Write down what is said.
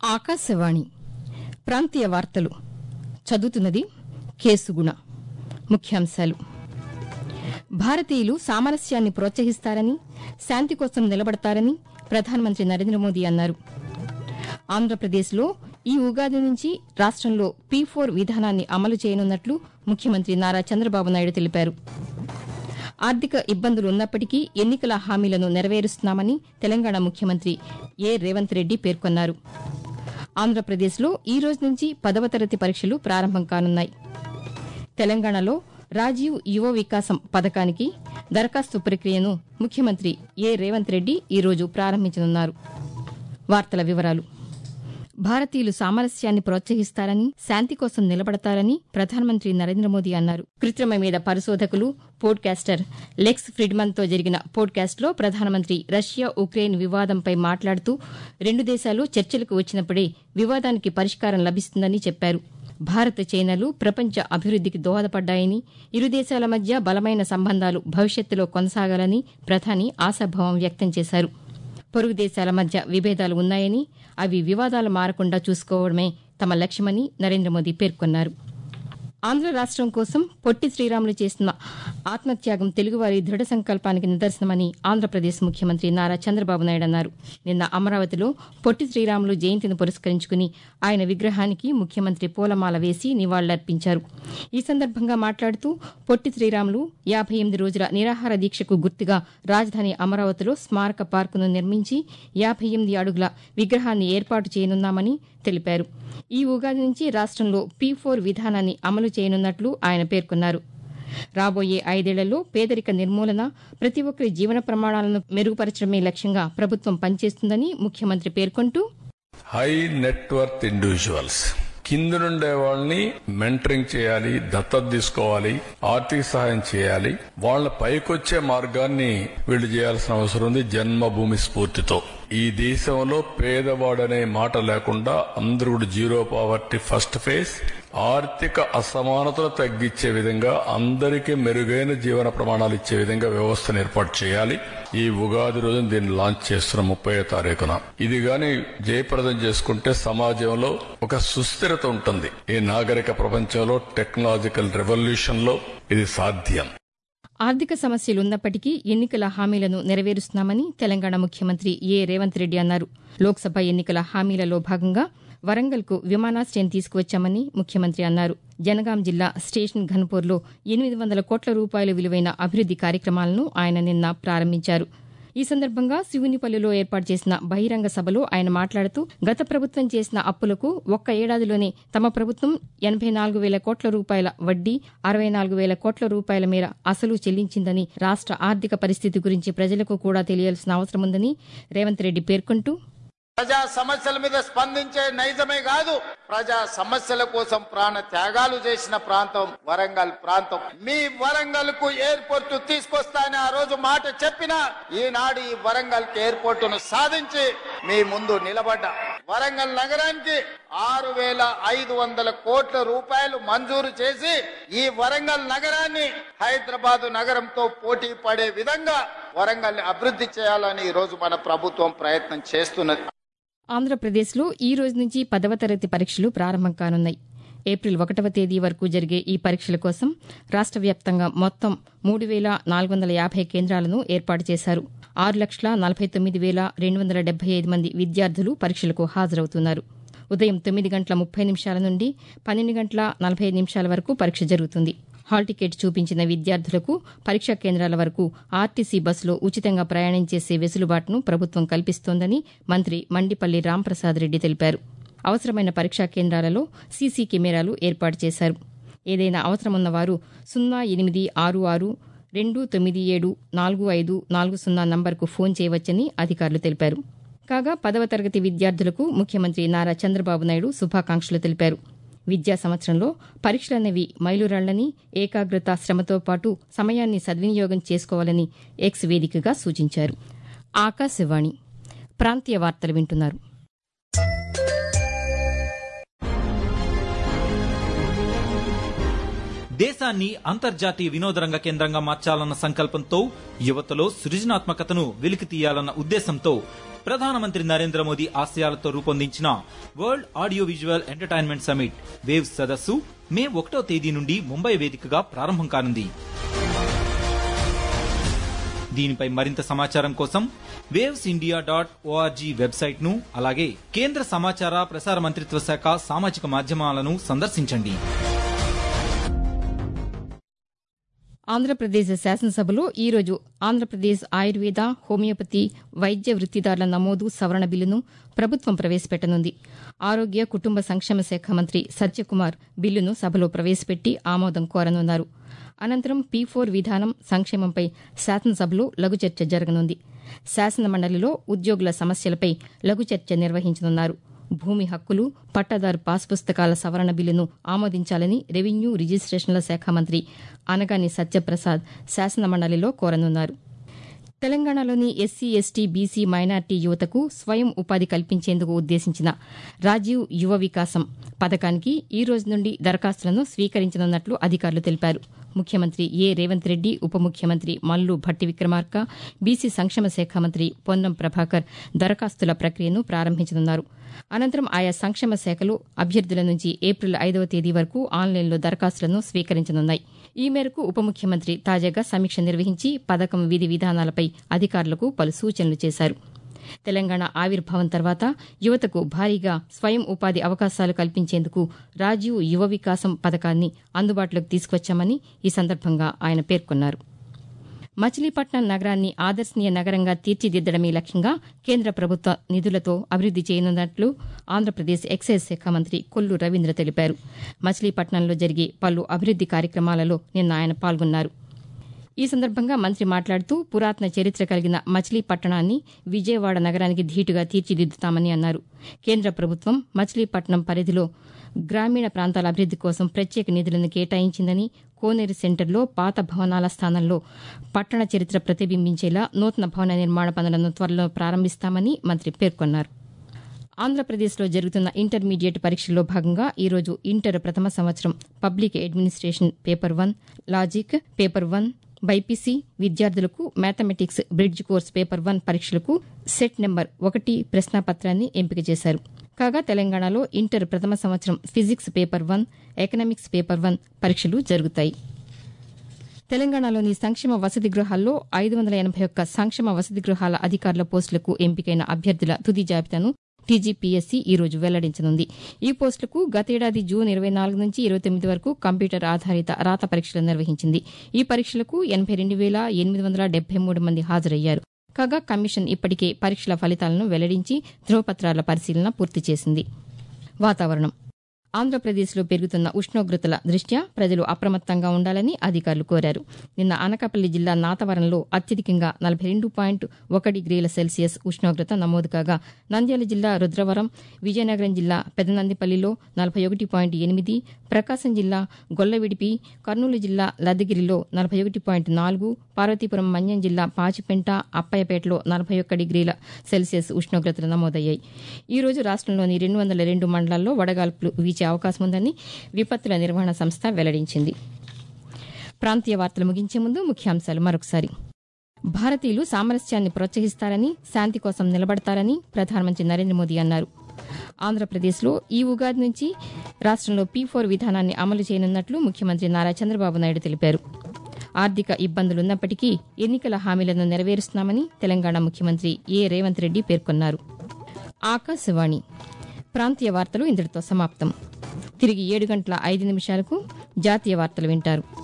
ఆకాశవాణి ప్రాంతీయ వార్తలు చదువుతున్నది కేసుగుణ ముఖ్యాంశాలు భారతీయులు సామరస్యాన్ని ప్రోత్సహిస్తారని శాంతి కోసం నిలబడతారని ప్రధానమంత్రి నరేంద్ర మోదీ అన్నారు ఆంధ్రప్రదేశ్లో ఈ ఉగాది నుంచి రాష్టంలో పీ ఫోర్ విధానాన్ని అమలు చేయనున్నట్లు ముఖ్యమంత్రి నారా చంద్రబాబు నాయుడు తెలిపారు ఆర్థిక ఇబ్బందులు ఉన్నప్పటికీ ఎన్నికల హామీలను నెరవేరుస్తున్నామని తెలంగాణ ముఖ్యమంత్రి ఏ రేవంత్ రెడ్డి పేర్కొన్నారు ఆంధ్రప్రదేశ్లో ఈ రోజు నుంచి పదవ తరగతి పరీక్షలు ప్రారంభం కానున్నాయి తెలంగాణలో రాజీవ్ యువ వికాసం పథకానికి దరఖాస్తు ప్రక్రియను ముఖ్యమంత్రి ఏ రేవంత్ రెడ్డి ఈరోజు ప్రారంభించనున్నారు వార్తల వివరాలు భారతీయులు సామరస్యాన్ని ప్రోత్సహిస్తారని శాంతి కోసం నిలబడతారని ప్రధానమంత్రి నరేంద్ర మోదీ అన్నారు కృత్రిమ మీద పరిశోధకులు పోడ్కాస్టర్ లెక్స్ ఫ్రిడ్మన్తో జరిగిన పోడ్కాస్ట్లో ప్రధానమంత్రి రష్యా ఉక్రెయిన్ వివాదంపై మాట్లాడుతూ రెండు దేశాలు చర్చలకు వచ్చినప్పుడే వివాదానికి పరిష్కారం లభిస్తుందని చెప్పారు భారత్ చైనాలు ప్రపంచ అభివృద్దికి దోహదపడ్డాయని ఇరు దేశాల మధ్య బలమైన సంబంధాలు భవిష్యత్తులో కొనసాగాలని ప్రధాని ఆశాభావం వ్యక్తం చేశారు పొరుగు దేశాల మధ్య విభేదాలు ఉన్నాయని అవి వివాదాలు మారకుండా చూసుకోవడమే తమ లక్ష్యమని నరేంద్ర మోదీ పేర్కొన్నారు ఆంధ్ర రాష్టం కోసం పొట్టి శ్రీరాములు చేస్తున్న ఆత్మత్యాగం తెలుగువారి దృఢ సంకల్పానికి నిదర్శనమని ఆంధ్రప్రదేశ్ ముఖ్యమంత్రి నారా చంద్రబాబు నాయుడు అన్నారు నిన్న అమరావతిలో పొట్టి శ్రీరాములు జయంతిని పురస్కరించుకుని ఆయన విగ్రహానికి ముఖ్యమంత్రి పూలమాల వేసి నివాళులర్పించారు ఈ సందర్భంగా మాట్లాడుతూ పొట్టి శ్రీరాములు యాభై ఎనిమిది రోజుల నిరాహార దీక్షకు గుర్తుగా రాజధాని అమరావతిలో స్మారక పార్కును నిర్మించి యాభై ఎనిమిది అడుగుల విగ్రహాన్ని ఏర్పాటు చేయనున్నామని తెలిపారు ఈ ఉగాది నుంచి రాష్టంలో పీ ఫోర్ విధానాన్ని అమలు చేయనున్నట్లు ఆయన పేర్కొన్నారు రాబోయే ఐదేళ్లలో పేదరిక నిర్మూలన ప్రతి ఒక్కరి జీవన ప్రమాణాలను మెరుగుపరచడమే లక్ష్యంగా ప్రభుత్వం పనిచేస్తుందని ముఖ్యమంత్రి పేర్కొంటూ హై నెట్వర్త్ ఇండివిజువల్స్ కింద నుండే వాళ్ళని మెంటరింగ్ చేయాలి దత్తత తీసుకోవాలి ఆర్థిక సహాయం చేయాలి వాళ్ళ పైకొచ్చే మార్గాన్ని వీళ్ళు చేయాల్సిన అవసరం ఉంది జన్మభూమి స్ఫూర్తితో ఈ దేశంలో పేదవాడనే మాట లేకుండా అందరూ కూడా జీరో పావర్టీ ఫస్ట్ ఫేజ్ ఆర్థిక అసమానతలు తగ్గించే విధంగా అందరికీ మెరుగైన జీవన ప్రమాణాలు ఇచ్చే విధంగా వ్యవస్థను ఏర్పాటు చేయాలి ఈ ఉగాది రోజు దీన్ని లాంచ్ చేస్తున్న ముప్పై తారీఖున ఇది గాని జయప్రదం చేసుకుంటే సమాజంలో ఒక సుస్థిరత ఉంటుంది ఈ నాగరిక ప్రపంచంలో టెక్నాలజికల్ రెవల్యూషన్ లో ఇది సాధ్యం ఆర్థిక సమస్యలున్నప్పటికీ ఎన్నికల హామీలను నెరవేరుస్తున్నామని తెలంగాణ ముఖ్యమంత్రి ఏ రేవంత్ రెడ్డి అన్నారు లోక్సభ ఎన్నికల హామీలలో భాగంగా వరంగల్కు విమానాశ్రయం తీసుకువచ్చామని ముఖ్యమంత్రి అన్నారు జనగాం జిల్లా స్టేషన్ ఘన్పూర్లో ఎనిమిది వందల కోట్ల రూపాయల విలువైన అభివృద్ది కార్యక్రమాలను ఆయన నిన్న ప్రారంభించారు ఈ సందర్భంగా శివునిపల్లిలో ఏర్పాటు చేసిన బహిరంగ సభలో ఆయన మాట్లాడుతూ గత ప్రభుత్వం చేసిన అప్పులకు ఒక్క ఏడాదిలోనే తమ ప్రభుత్వం ఎనభై నాలుగు వేల కోట్ల రూపాయల వడ్డీ అరవై నాలుగు వేల కోట్ల రూపాయల మేర అసలు చెల్లించిందని రాష్ట ఆర్థిక పరిస్థితి గురించి ప్రజలకు కూడా తెలియాల్సిన అవసరముందని రేవంత్ రెడ్డి పేర్కొంటూ ప్రజా సమస్యల మీద స్పందించే నైజమే కాదు ప్రజా సమస్యల కోసం ప్రాణ త్యాగాలు చేసిన ప్రాంతం వరంగల్ ప్రాంతం మీ వరంగల్ కు ఎయిర్పోర్ట్ తీసుకొస్తానని ఆ రోజు మాట చెప్పిన ఈనాడు ఈ వరంగల్ కి ఎయిర్పోర్ట్ ను సాధించి మీ ముందు నిలబడ్డ వరంగల్ నగరానికి ఆరు వేల ఐదు వందల కోట్ల రూపాయలు మంజూరు చేసి ఈ వరంగల్ నగరాన్ని హైదరాబాద్ నగరంతో పోటీ పడే విధంగా వరంగల్ అభివృద్ధి చేయాలని ఈ రోజు మన ప్రభుత్వం ప్రయత్నం చేస్తున్నది ఆంధ్రప్రదేశ్లో ఈ రోజు నుంచి పదవ తరగతి పరీక్షలు ప్రారంభం కానున్నాయి ఏప్రిల్ ఒకటవ తేదీ వరకు జరిగే ఈ పరీక్షల కోసం రాష్ట వ్యాప్తంగా మొత్తం మూడు వేల నాలుగు వందల యాభై కేంద్రాలను ఏర్పాటు చేశారు ఆరు లక్షల నలభై తొమ్మిది వేల రెండు వందల డెబ్బై ఐదు మంది విద్యార్థులు పరీక్షలకు హాజరవుతున్నారు ఉదయం తొమ్మిది గంటల ముప్పై నిమిషాల నుండి పన్నెండు గంటల నలభై ఐదు నిమిషాల వరకు పరీక్ష జరుగుతుంది హాల్ టికెట్ చూపించిన విద్యార్థులకు పరీక్షా కేంద్రాల వరకు ఆర్టీసీ బస్సులో ఉచితంగా ప్రయాణం చేసే వెసులుబాటును ప్రభుత్వం కల్పిస్తోందని మంత్రి మండిపల్లి రాంప్రసాద్ రెడ్డి తెలిపారు అవసరమైన పరీక్షా కేంద్రాలలో సీసీ కెమెరాలు ఏర్పాటు చేశారు ఏదైనా అవసరమున్న వారు సున్నా ఎనిమిది ఆరు ఆరు రెండు తొమ్మిది ఏడు నాలుగు ఐదు నాలుగు సున్నా నంబర్కు ఫోన్ చేయవచ్చని అధికారులు తెలిపారు కాగా పదవ తరగతి విద్యార్థులకు ముఖ్యమంత్రి నారా చంద్రబాబు నాయుడు శుభాకాంక్షలు తెలిపారు విద్యా సంవత్సరంలో పరీక్షలనేవి మైలురాళ్లని ఏకాగ్రత శ్రమతో పాటు సమయాన్ని సద్వినియోగం చేసుకోవాలని ఎక్స్ వేదికగా సూచించారు ఆకాశవాణి ప్రాంతీయ వార్తలు వింటున్నారు దేశాన్ని అంతర్జాతీయ వినోదరంగ కేంద్రంగా మార్చాలన్న సంకల్పంతో యువతలో సృజనాత్మకతను వెలికి తీయాలన్న ఉద్దేశంతో ప్రధానమంత్రి నరేంద్ర మోదీ ఆశయాలతో రూపొందించిన world audio visual entertainment summit waves సదస్సు మే ఒకటో తేదీ నుండి ముంబై వేదికగా ప్రారంభం కానుంది దీనిపై మరింత సమాచారం కోసం waves India dot org website ను అలాగే కేంద్ర సమాచార ప్రసార మంత్రిత్వ శాఖ సామాజిక మాధ్యమాలను సందర్శించండి ఆంధ్రప్రదేశ్ శాసనసభలో ఈరోజు ఆంధ్రప్రదేశ్ ఆయుర్వేద హోమియోపతి వైద్య వృత్తిదారుల నమోదు సవరణ బిల్లును ప్రభుత్వం ప్రవేశపెట్టనుంది ఆరోగ్య కుటుంబ సంక్షేమ శాఖ మంత్రి సత్యకుమార్ బిల్లును సభలో ప్రవేశపెట్టి ఆమోదం కోరనున్నారు అనంతరం పీ ఫోర్ విధానం సంక్షేమంపై శాసనసభలో లఘు చర్చ జరగనుంది శాసన మండలిలో ఉద్యోగుల సమస్యలపై లఘు చర్చ నిర్వహించనున్నారు భూమి హక్కులు పట్టాదారు పాస్ పుస్తకాల సవరణ బిల్లును ఆమోదించాలని రెవెన్యూ రిజిస్ట్రేషన్ల శాఖ మంత్రి అనగాని సత్యప్రసాద్ శాసన మండలిలో కోరనున్నారు తెలంగాణలోని ఎస్సీ ఎస్టీ బీసీ మైనార్టీ యువతకు స్వయం ఉపాధి కల్పించేందుకు ఉద్దేశించిన రాజీవ్ యువ వికాసం పథకానికి ఈ రోజు నుండి దరఖాస్తులను స్వీకరించనున్నట్లు అధికారులు తెలిపారు ముఖ్యమంత్రి ఏ రేవంత్ రెడ్డి ఉప ముఖ్యమంత్రి మల్లు భట్టి విక్రమార్క బీసీ సంక్షేమ శాఖ మంత్రి పొన్నం ప్రభాకర్ దరఖాస్తుల ప్రక్రియను ప్రారంభించనున్నారు అనంతరం ఆయా సంక్షేమ శాఖలు అభ్యర్థుల నుంచి ఏప్రిల్ ఐదవ తేదీ వరకు ఆన్లైన్లో దరఖాస్తులను స్వీకరించనున్నాయి ఈ మేరకు ఉప ముఖ్యమంత్రి తాజాగా సమీక్ష నిర్వహించి పథకం విధి విధానాలపై అధికారులకు పలు సూచనలు చేశారు తెలంగాణ ఆవిర్భావం తర్వాత యువతకు భారీగా స్వయం ఉపాధి అవకాశాలు కల్పించేందుకు రాజీవ్ యువ వికాసం పథకాన్ని అందుబాటులోకి తీసుకొచ్చామని ఈ సందర్భంగా ఆయన పేర్కొన్నారు మచిలీపట్నం నగరాన్ని ఆదర్శనీయ నగరంగా తీర్చిదిద్దడమే లక్ష్యంగా కేంద్ర ప్రభుత్వ నిధులతో అభివృద్ది చేయనున్నట్లు ఆంధ్రప్రదేశ్ ఎక్సైజ్ శాఖ మంత్రి కొల్లు రవీంద్ర తెలిపారు మచిలీపట్నంలో జరిగే పలు అభివృద్ది కార్యక్రమాలలో నిన్న ఆయన పాల్గొన్నారు ఈ సందర్భంగా మంత్రి మాట్లాడుతూ పురాతన చరిత్ర కలిగిన మచిలీపట్టణాన్ని విజయవాడ నగరానికి ధీటుగా తీర్చిదిద్దుతామని అన్నారు కేంద్ర ప్రభుత్వం మచిలీపట్నం పరిధిలో గ్రామీణ ప్రాంతాల అభివృద్ది కోసం ప్రత్యేక నిధులను కేటాయించిందని కోనేరు సెంటర్లో పాత భవనాల స్థానంలో పట్టణ చరిత్ర ప్రతిబింబించేలా నూతన భవన నిర్మాణ పనులను త్వరలో ప్రారంభిస్తామని మంత్రి పేర్కొన్నారు ఆంధ్రప్రదేశ్లో జరుగుతున్న ఇంటర్మీడియట్ పరీక్షల్లో భాగంగా ఈరోజు ఇంటర్ ప్రథమ సంవత్సరం public administration paper one logic paper one BiPC విద్యార్థులకు mathematics bridge course paper one పరీక్షలకు సెట్ నెంబర్ ఒకటి ప్రశ్నాపత్రాన్ని ఎంపిక చేశారు కాగా తెలంగాణలో ఇంటర్ ప్రథమ సంవత్సరం physics paper one economics paper one పరీక్షలు జరుగుతాయి తెలంగాణలోని సంక్షేమ వసతి గృహాల్లో ఐదు వందల ఎనభై ఒక్క సంక్షేమ వసతి గృహాల అధికారుల పోస్టులకు ఎంపికైన అభ్యర్థుల తుది జాబితాను టీజీపీఎస్సీ ఈ రోజు వెల్లడించనుంది ఈ పోస్టులకు గతేడాది జూన్ ఇరవై నాలుగు నుంచి ఇరవై తొమ్మిది వరకు కంప్యూటర్ ఆధారిత రాత పరీక్షలు నిర్వహించింది ఈ పరీక్షలకు ఎనభై రెండు వేల ఎనిమిది వందల డెబ్బై మూడు మంది హాజరయ్యారు కాగా కమిషన్ ఇప్పటికే పరీక్షల ఫలితాలను వెల్లడించి ధృవపత్రాల పరిశీలన పూర్తి చేసింది వాతావరణం ఆంధ్రప్రదేశ్లో పెరుగుతున్న ఉష్ణోగ్రతల దృష్ట్యా ప్రజలు అప్రమత్తంగా ఉండాలని అధికారులు కోరారు నిన్న అనకాపల్లి జిల్లా నాతవరంలో అత్యధికంగా నలభై రెండు పాయింట్ ఒక డిగ్రీల సెల్సియస్ ఉష్ణోగ్రత నమోదు కాగా నంద్యాల జిల్లా రుద్రవరం విజయనగరం జిల్లా పెదనందిపల్లిలో నలభై ఒకటి పాయింట్ ఎనిమిది ప్రకాశం జిల్లా గొల్లవిడిపి కర్నూలు జిల్లా లద్దగిరిలో నలభై ఒకటి పాయింట్ నాలుగు పార్వతీపురం మన్యం జిల్లా పాచిపెంట అప్పయ్యపేటలో నలభై ఒక్క డిగ్రీల సెల్సియస్ ఉష్ణోగ్రతలు నమోదయ్యాయి ఈ రోజు రాష్ట్రంలోని రెండు వందల రెండు మండలాల్లో వడగాల్పులు వీచే అవకాశం ఉందని విపత్తుల నిర్వహణ సంస్థ వెల్లడించింది ప్రాంతీయ వార్తలు ముగించే ముందు ముఖ్యాంశాలు మరొకసారి భారతీయులు సామరస్యాన్ని ప్రోత్సహిస్తారని శాంతి కోసం నిలబడతారని ప్రధానమంత్రి నరేంద్ర మోదీ అన్నారు ఆంధ్రప్రదేశ్లో ఈ ఉగాది నుంచి రాష్ట్రంలో పీ ఫోర్ విధానాన్ని అమలు చేయనున్నట్లు ముఖ్యమంత్రి నారా చంద్రబాబు నాయుడు తెలిపారు ఆర్థిక ఇబ్బందులున్నప్పటికీ ఎన్నికల హామీలను నెరవేరుస్తున్నామని తెలంగాణ ముఖ్యమంత్రి ఏ రేవంత్ రెడ్డి పేర్కొన్నారు ఆకాశవాణి ప్రాంతీయ వార్తలు ఇంతటితో సమాప్తం తిరిగి ఏడు గంటల ఐదు నిమిషాలకు జాతీయ వార్తలు వింటారు